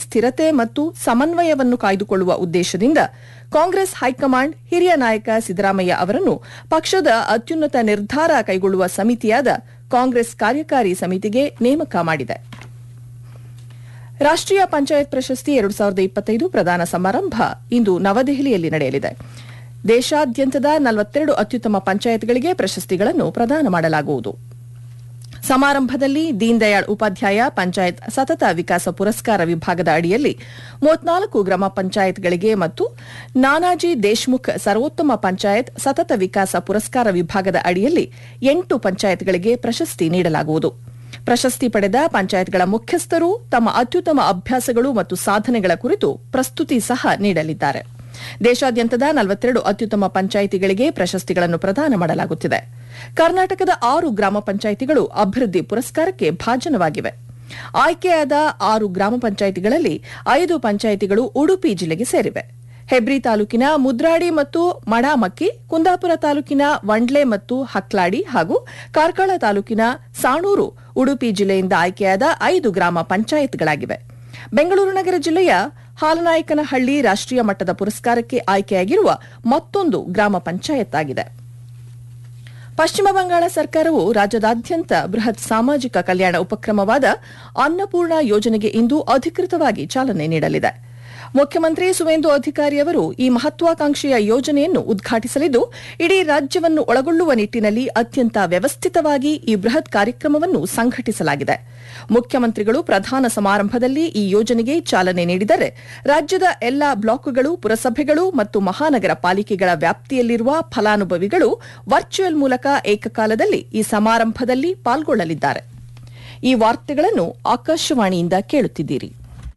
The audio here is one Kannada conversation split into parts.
ಸ್ಥಿರತೆ ಮತ್ತು ಸಮನ್ವಯವನ್ನು ಕಾಯ್ದುಕೊಳ್ಳುವ ಉದ್ದೇಶದಿಂದ ಕಾಂಗ್ರೆಸ್ ಹೈಕಮಾಂಡ್ ಹಿರಿಯ ನಾಯಕ ಸಿದ್ದರಾಮಯ್ಯ ಅವರನ್ನು ಪಕ್ಷದ ಅತ್ಯುನ್ನತ ನಿರ್ಧಾರ ಕೈಗೊಳ್ಳುವ ಸಮಿತಿಯಾದ ಕಾಂಗ್ರೆಸ್ ಕಾರ್ಯಕಾರಿ ಸಮಿತಿಗೆ ನೇಮಕ ಮಾಡಿದೆ ರಾಷ್ಟೀಯ ಪಂಚಾಯತ್ ಪ್ರಶಸ್ತಿ ಎರಡು ಸಾವಿರದ ಇಪ್ಪತ್ತೈದು ಪ್ರದಾನ ಸಮಾರಂಭ ಇಂದು ನವದೆಹಲಿಯಲ್ಲಿ ನಡೆಯಲಿದೆ ದೇಶಾದ್ಯಂತದ ನಲವತ್ತೆರಡು ಅತ್ಯುತ್ತಮ ಪಂಚಾಯತ್ಗಳಿಗೆ ಪ್ರಶಸ್ತಿಗಳನ್ನು ಪ್ರದಾನ ಮಾಡಲಾಗುವುದು ಸಮಾರಂಭದಲ್ಲಿ ದೀನ್ ದಯಾಳ್ ಉಪಾಧ್ಯಾಯ ಪಂಚಾಯತ್ ಸತತ ವಿಕಾಸ ಪುರಸ್ಕಾರ ವಿಭಾಗದ ಅಡಿಯಲ್ಲಿ ಮೂವತ್ನಾಲ್ಕು ಗ್ರಾಮ ಪಂಚಾಯತ್ಗಳಿಗೆ ಮತ್ತು ನಾನಾಜಿ ದೇಶ್ಮುಖ್ ಸರ್ವೋತ್ತಮ ಪಂಚಾಯತ್ ಸತತ ವಿಕಾಸ ಪುರಸ್ಕಾರ ವಿಭಾಗದ ಅಡಿಯಲ್ಲಿ ಎಂಟು ಪಂಚಾಯತ್ಗಳಿಗೆ ಪ್ರಶಸ್ತಿ ನೀಡಲಾಗುವುದು ಪ್ರಶಸ್ತಿ ಪಡೆದ ಪಂಚಾಯತ್ಗಳ ಮುಖ್ಯಸ್ಥರು ತಮ್ಮ ಅತ್ಯುತ್ತಮ ಅಭ್ಯಾಸಗಳು ಮತ್ತು ಸಾಧನೆಗಳ ಕುರಿತು ಪ್ರಸ್ತುತಿ ಸಹ ನೀಡಲಿದ್ದಾರೆ ದೇಶಾದ್ಯಂತದ ನಲವತ್ತೆರಡು ಅತ್ಯುತ್ತಮ ಪಂಚಾಯಿತಿಗಳಿಗೆ ಪ್ರಶಸ್ತಿಗಳನ್ನು ಪ್ರದಾನ ಮಾಡಲಾಗುತ್ತಿದೆ ಕರ್ನಾಟಕದ ಆರು ಗ್ರಾಮ ಪಂಚಾಯಿತಿಗಳು ಅಭಿವೃದ್ಧಿ ಪುರಸ್ಕಾರಕ್ಕೆ ಭಾಜನವಾಗಿವೆ ಆಯ್ಕೆಯಾದ ಆರು ಗ್ರಾಮ ಪಂಚಾಯಿತಿಗಳಲ್ಲಿ ಐದು ಪಂಚಾಯಿತಿಗಳು ಉಡುಪಿ ಜಿಲ್ಲೆಗೆ ಸೇರಿವೆ ಹೆಬ್ರಿ ತಾಲೂಕಿನ ಮುದ್ರಾಡಿ ಮತ್ತು ಮಡಾಮಕ್ಕಿ ಕುಂದಾಪುರ ತಾಲೂಕಿನ ವಂಡ್ಲೆ ಮತ್ತು ಹಕ್ಲಾಡಿ ಹಾಗೂ ಕಾರ್ಕಳ ತಾಲೂಕಿನ ಸಾಣೂರು ಉಡುಪಿ ಜಿಲ್ಲೆಯಿಂದ ಆಯ್ಕೆಯಾದ ಐದು ಗ್ರಾಮ ಪಂಚಾಯತ್ಗಳಾಗಿವೆ ಬೆಂಗಳೂರು ನಗರ ಜಿಲ್ಲೆಯ ಹಾಲನಾಯಕನಹಳ್ಳಿ ರಾಷ್ಟೀಯ ಮಟ್ಟದ ಪುರಸ್ಕಾರಕ್ಕೆ ಆಯ್ಕೆಯಾಗಿರುವ ಮತ್ತೊಂದು ಗ್ರಾಮ ಪಂಚಾಯತ್ ಆಗಿದೆ ಪಶ್ಚಿಮ ಬಂಗಾಳ ಸರ್ಕಾರವು ರಾಜ್ಯದಾದ್ಯಂತ ಬೃಹತ್ ಸಾಮಾಜಿಕ ಕಲ್ಯಾಣ ಉಪಕ್ರಮವಾದ ಅನ್ನಪೂರ್ಣ ಯೋಜನೆಗೆ ಇಂದು ಅಧಿಕೃತವಾಗಿ ಚಾಲನೆ ನೀಡಲಿದೆ ಮುಖ್ಯಮಂತ್ರಿ ಸುವೇಂದು ಅಧಿಕಾರಿ ಅವರು ಈ ಮಹತ್ವಾಕಾಂಕ್ಷೆಯ ಯೋಜನೆಯನ್ನು ಉದ್ಘಾಟಿಸಲಿದ್ದು ಇಡೀ ರಾಜ್ಯವನ್ನು ಒಳಗೊಳ್ಳುವ ನಿಟ್ಟಿನಲ್ಲಿ ಅತ್ಯಂತ ವ್ಯವಸ್ಥಿತವಾಗಿ ಈ ಬೃಹತ್ ಕಾರ್ಯಕ್ರಮವನ್ನು ಸಂಘಟಿಸಲಾಗಿದೆ ಮುಖ್ಯಮಂತ್ರಿಗಳು ಪ್ರಧಾನ ಸಮಾರಂಭದಲ್ಲಿ ಈ ಯೋಜನೆಗೆ ಚಾಲನೆ ನೀಡಿದರೆ ರಾಜ್ಯದ ಎಲ್ಲಾ ಬ್ಲಾಕ್ಗಳು ಪುರಸಭೆಗಳು ಮತ್ತು ಮಹಾನಗರ ಪಾಲಿಕೆಗಳ ವ್ಯಾಪ್ತಿಯಲ್ಲಿರುವ ಫಲಾನುಭವಿಗಳು ವರ್ಚುವಲ್ ಮೂಲಕ ಏಕಕಾಲದಲ್ಲಿ ಈ ಸಮಾರಂಭದಲ್ಲಿ ಪಾಲ್ಗೊಳ್ಳಲಿದ್ದಾರೆ ಈ ವಾರ್ತೆಗಳನ್ನು ಆಕಾಶವಾಣಿಯಿಂದ ಕೇಳುತ್ತಿದ್ದೀರಿ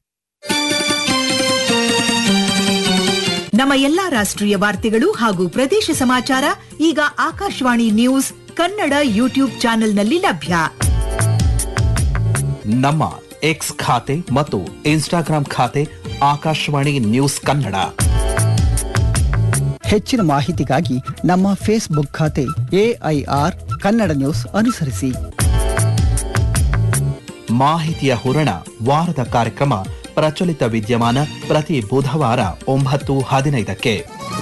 ನಮ್ಮ ಎಲ್ಲಾ ರಾಷ್ಟ್ರೀಯ ವಾರ್ತೆಗಳು ಹಾಗೂ ಪ್ರದೇಶ ಸಮಾಚಾರ ಈಗ ಆಕಾಶವಾಣಿ ನ್ಯೂಸ್ ಕನ್ನಡ ಯೂಟ್ಯೂಬ್ ಚಾನೆಲ್ನಲ್ಲಿ ಲಭ್ಯ ನಮ್ಮ ಎಕ್ಸ್ ಖಾತೆ ಮತ್ತು ಇನ್ಸ್ಟಾಗ್ರಾಂ ಖಾತೆ ಆಕಾಶವಾಣಿ ನ್ಯೂಸ್ ಕನ್ನಡ ಹೆಚ್ಚಿನ ಮಾಹಿತಿಗಾಗಿ ನಮ್ಮ ಫೇಸ್ಬುಕ್ ಖಾತೆ ಎಐಆರ್ ಕನ್ನಡ ನ್ಯೂಸ್ ಅನುಸರಿಸಿ ಮಾಹಿತಿಯ ಹೂರಣ ವಾರದ ಕಾರ್ಯಕ್ರಮ ಪ್ರಚಲಿತ ವಿದ್ಯಮಾನ ಪ್ರತಿ ಬುಧವಾರ ಒಂಬತ್ತು ಹದಿನೈದಕ್ಕೆ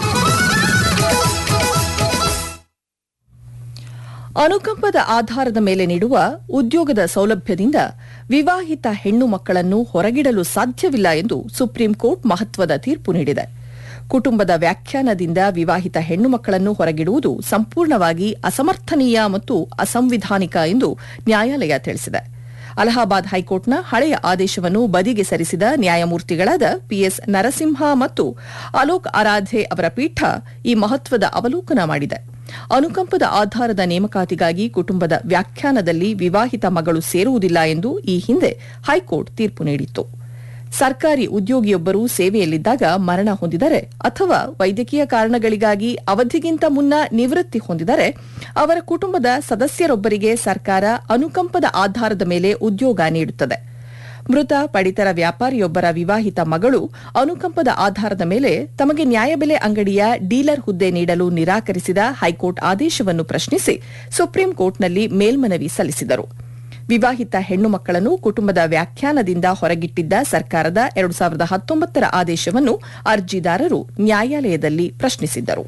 ಅನುಕಂಪದ ಆಧಾರದ ಮೇಲೆ ನೀಡುವ ಉದ್ಯೋಗದ ಸೌಲಭ್ಯದಿಂದ ವಿವಾಹಿತ ಹೆಣ್ಣು ಮಕ್ಕಳನ್ನು ಹೊರಗಿಡಲು ಸಾಧ್ಯವಿಲ್ಲ ಎಂದು ಸುಪ್ರೀಂ ಕೋರ್ಟ್ ಮಹತ್ವದ ತೀರ್ಪು ನೀಡಿದೆ ಕುಟುಂಬದ ವ್ಯಾಖ್ಯಾನದಿಂದ ವಿವಾಹಿತ ಹೆಣ್ಣು ಮಕ್ಕಳನ್ನು ಹೊರಗಿಡುವುದು ಸಂಪೂರ್ಣವಾಗಿ ಅಸಮರ್ಥನೀಯ ಮತ್ತು ಅಸಂವಿಧಾನಿಕ ಎಂದು ನ್ಯಾಯಾಲಯ ತಿಳಿಸಿದೆ ಅಲಹಾಬಾದ್ ಹೈಕೋರ್ಟ್ನ ಹಳೆಯ ಆದೇಶವನ್ನು ಬದಿಗೆ ಸರಿಸಿದ ನ್ಯಾಯಮೂರ್ತಿಗಳಾದ ಪಿಎಸ್ ನರಸಿಂಹ ಮತ್ತು ಅಲೋಕ್ ಆರಾಧೆ ಅವರ ಪೀಠ ಈ ಮಹತ್ವದ ಅವಲೋಕನ ಮಾಡಿದೆ ಅನುಕಂಪದ ಆಧಾರದ ನೇಮಕಾತಿಗಾಗಿ ಕುಟುಂಬದ ವ್ಯಾಖ್ಯಾನದಲ್ಲಿ ವಿವಾಹಿತ ಮಗಳು ಸೇರುವುದಿಲ್ಲ ಎಂದು ಈ ಹಿಂದೆ ಹೈಕೋರ್ಟ್ ತೀರ್ಪು ನೀಡಿತ್ತು ಸರ್ಕಾರಿ ಉದ್ಯೋಗಿಯೊಬ್ಬರು ಸೇವೆಯಲ್ಲಿದ್ದಾಗ ಮರಣ ಹೊಂದಿದರೆ ಅಥವಾ ವೈದ್ಯಕೀಯ ಕಾರಣಗಳಿಗಾಗಿ ಅವಧಿಗಿಂತ ಮುನ್ನ ನಿವೃತ್ತಿ ಹೊಂದಿದರೆ ಅವರ ಕುಟುಂಬದ ಸದಸ್ಯರೊಬ್ಬರಿಗೆ ಸರ್ಕಾರ ಅನುಕಂಪದ ಆಧಾರದ ಮೇಲೆ ಉದ್ಯೋಗ ನೀಡುತ್ತದೆ ಮೃತ ಪಡಿತರ ವ್ಯಾಪಾರಿಯೊಬ್ಬರ ವಿವಾಹಿತ ಮಗಳು ಅನುಕಂಪದ ಆಧಾರದ ಮೇಲೆ ತಮಗೆ ನ್ಯಾಯಬೆಲೆ ಅಂಗಡಿಯ ಡೀಲರ್ ಹುದ್ದೆ ನೀಡಲು ನಿರಾಕರಿಸಿದ ಹೈಕೋರ್ಟ್ ಆದೇಶವನ್ನು ಪ್ರಶ್ನಿಸಿ ಸುಪ್ರೀಂ ಕೋರ್ಟ್ನಲ್ಲಿ ಮೇಲ್ಮನವಿ ಸಲ್ಲಿಸಿದರು ವಿವಾಹಿತ ಹೆಣ್ಣು ಮಕ್ಕಳನ್ನು ಕುಟುಂಬದ ವ್ಯಾಖ್ಯಾನದಿಂದ ಹೊರಗಿಟ್ಟಿದ್ದ ಸರ್ಕಾರದ ಎರಡು ಸಾವಿರದ ಹತ್ತೊಂಬತ್ತರ ಆದೇಶವನ್ನು ಅರ್ಜಿದಾರರು ನ್ಯಾಯಾಲಯದಲ್ಲಿ ಪ್ರಶ್ನಿಸಿದ್ದರು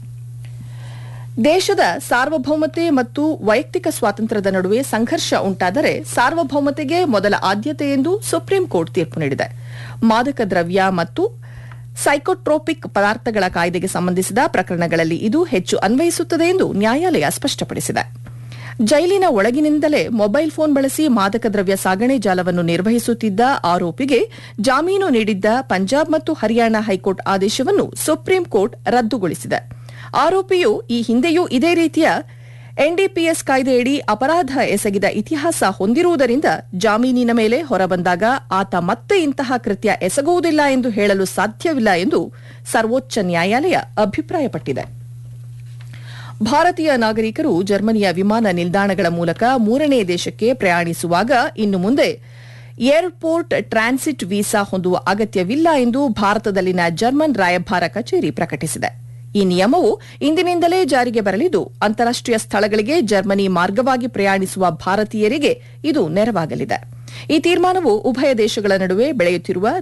ದೇಶದ ಸಾರ್ವಭೌಮತೆ ಮತ್ತು ವೈಯಕ್ತಿಕ ಸ್ವಾತಂತ್ರ್ಯದ ನಡುವೆ ಸಂಘರ್ಷ ಉಂಟಾದರೆ ಸಾರ್ವಭೌಮತೆಗೆ ಮೊದಲ ಆದ್ಯತೆ ಎಂದು ಸುಪ್ರೀಂ ಕೋರ್ಟ್ ತೀರ್ಪು ನೀಡಿದೆ ಮಾದಕ ದ್ರವ್ಯ ಮತ್ತು ಸೈಕೋಟ್ರೋಪಿಕ್ ಪದಾರ್ಥಗಳ ಕಾಯ್ದೆಗೆ ಸಂಬಂಧಿಸಿದ ಪ್ರಕರಣಗಳಲ್ಲಿ ಇದು ಹೆಚ್ಚು ಅನ್ವಯಿಸುತ್ತದೆ ಎಂದು ನ್ಯಾಯಾಲಯ ಸ್ಪಷ್ಟಪಡಿಸಿದೆ ಜೈಲಿನ ಒಳಗಿನಿಂದಲೇ ಮೊಬೈಲ್ ಫೋನ್ ಬಳಸಿ ಮಾದಕ ದ್ರವ್ಯ ಸಾಗಣೆ ಜಾಲವನ್ನು ನಿರ್ವಹಿಸುತ್ತಿದ್ದ ಆರೋಪಿಗೆ ಜಾಮೀನು ನೀಡಿದ್ದ ಪಂಜಾಬ್ ಮತ್ತು ಹರಿಯಾಣ ಹೈಕೋರ್ಟ್ ಆದೇಶವನ್ನು ಸುಪ್ರೀಂ ಕೋರ್ಟ್ ರದ್ದುಗೊಳಿಸಿದೆ ಆರೋಪಿಯು ಈ ಹಿಂದೆಯೂ ಇದೇ ರೀತಿಯ ಎನ್ಡಿಪಿಎಸ್ ಕಾಯ್ದೆಯಡಿ ಅಪರಾಧ ಎಸಗಿದ ಇತಿಹಾಸ ಹೊಂದಿರುವುದರಿಂದ ಜಾಮೀನಿನ ಮೇಲೆ ಹೊರಬಂದಾಗ ಆತ ಮತ್ತೆ ಇಂತಹ ಕೃತ್ಯ ಎಸಗುವುದಿಲ್ಲ ಎಂದು ಹೇಳಲು ಸಾಧ್ಯವಿಲ್ಲ ಎಂದು ಸರ್ವೋಚ್ಚ ನ್ಯಾಯಾಲಯ ಅಭಿಪ್ರಾಯಪಟ್ಟಿದೆ ಭಾರತೀಯ ನಾಗರಿಕರು ಜರ್ಮನಿಯ ವಿಮಾನ ನಿಲ್ದಾಣಗಳ ಮೂಲಕ ಮೂರನೇ ದೇಶಕ್ಕೆ ಪ್ರಯಾಣಿಸುವಾಗ ಇನ್ನು ಮುಂದೆ ಏರ್ಪೋರ್ಟ್ ಟ್ರಾನ್ಸಿಟ್ ವೀಸಾ ಹೊಂದುವ ಅಗತ್ಯವಿಲ್ಲ ಎಂದು ಭಾರತದಲ್ಲಿನ ಜರ್ಮನ್ ರಾಯಭಾರ ಕಚೇರಿ ಪ್ರಕಟಿಸಿದೆ ಈ ನಿಯಮವು ಇಂದಿನಿಂದಲೇ ಜಾರಿಗೆ ಬರಲಿದ್ದು ಅಂತಾರಾಷ್ಟೀಯ ಸ್ಥಳಗಳಿಗೆ ಜರ್ಮನಿ ಮಾರ್ಗವಾಗಿ ಪ್ರಯಾಣಿಸುವ ಭಾರತೀಯರಿಗೆ ಇದು ನೆರವಾಗಲಿದೆ ಈ ತೀರ್ಮಾನವು ಉಭಯ ದೇಶಗಳ ನಡುವೆ ಬೆಳೆಯುತ್ತಿರುವ